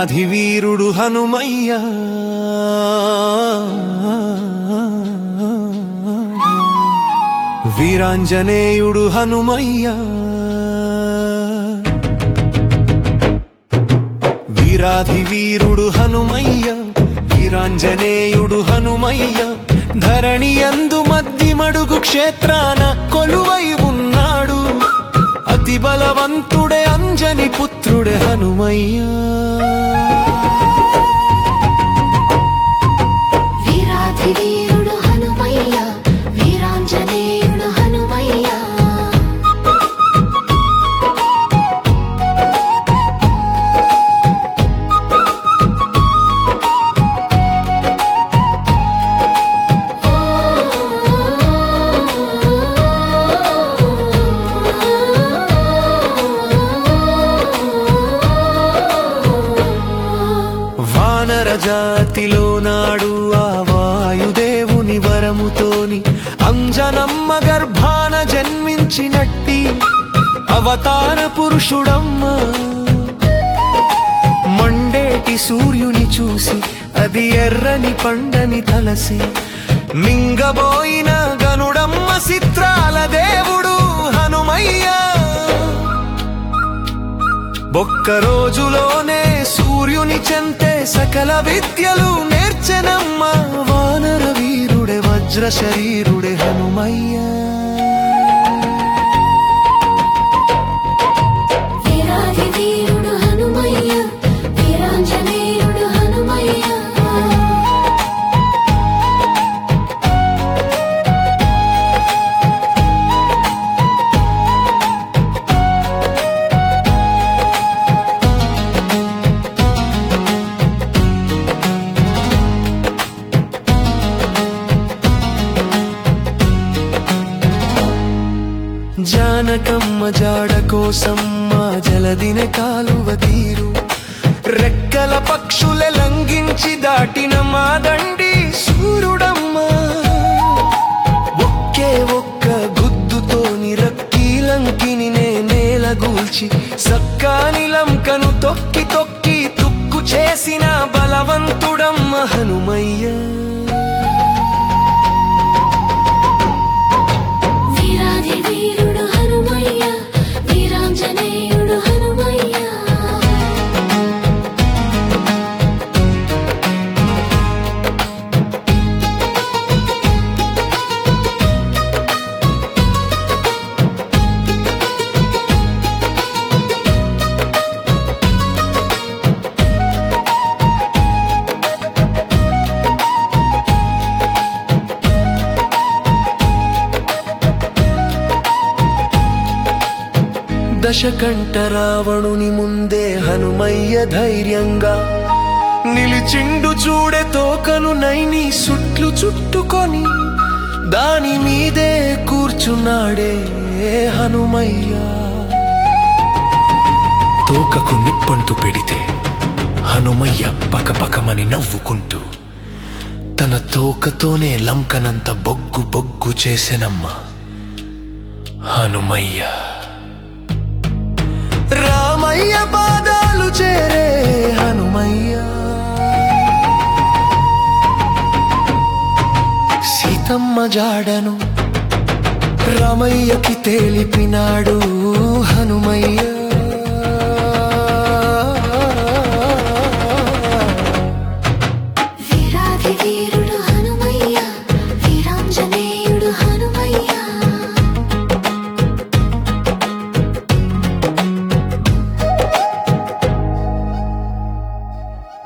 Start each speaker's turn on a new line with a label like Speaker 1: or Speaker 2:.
Speaker 1: వీరాధి వీరుడు హనుమయ్య వీరాంజనేయుడు హనుమయ్య వీరాధి వీరుడు హనుమయ్య వీరాంజనేయుడు హనుమయ్య ధరణి అందు మద్దిమడుగు క్షేత్రాన కొలువై ఉన్నాడు అతి బలవంతుడే అంజని పుత్రుడే హనుమయ్య
Speaker 2: వీరాధి వీరుడు హనుమయ్య వీరాంజనేయుడు హనుమయ్య
Speaker 1: వానర జాతిలో నాడు ఆ వాయుదేవుని వరముతోని అంజనమ్మ గర్భాన జన్మించినట్టి అవతార పురుషుడమ్మ మండేటి సూర్యుని చూసి అది ఎర్రని పండని తలసి మింగబోయిన గనుడమ్మ చిత్రాల దేవుడు హనుమయ్య ఒక్క రోజులోనే సూర్యుని చెంతే సకల విద్యలు నేర్చెనమ్మ వానర వీరుడే వజ్ర శరీరుడే హనుమయ్య
Speaker 2: వీరాధి వీరుడు హనుమయ్య వీరాంజనేయుడు హనుమయ్య
Speaker 1: జానకమ్మ జాడ కోసం మా జలదిన కాలువ తీరు రెక్కల పక్షులే లంఘించి దాటిన మా దండి సూర్యుడమ్మ ఒకే ఒక్క గుద్దుతోని రక్కీలంకిని నే నేలగూల్చి సక్కాని లంకను తొక్కి తొక్కి తుక్కు చేసిన బలవంతుడమ్మ హనుమయ్య
Speaker 2: వీరాధి వీరుడు హనుమయ్య వీరాంజనేయుడు హనుమయ్య
Speaker 1: దశకంఠ రావణుని ముందే హనుమయ్య ధైర్యంగా నిలిచిండు చూడే తోకను నైని సుట్లు చుట్టుకొని దాని మీదే కూర్చున్నాడే హనుమయ్య తోకకు నిప్పంటూ పెడితే హనుమయ్య పకపకమని నవ్వుకుంటూ తన తోకతోనే లంకనంత బొగ్గు బొగ్గు చేసెనమ్మ హనుమయ్య రామయ్య పాదాలు చేరే హనుమయ్య సీతమ్మ జాడను రామయ్యకి తేలిపినాడు హనుమయ్య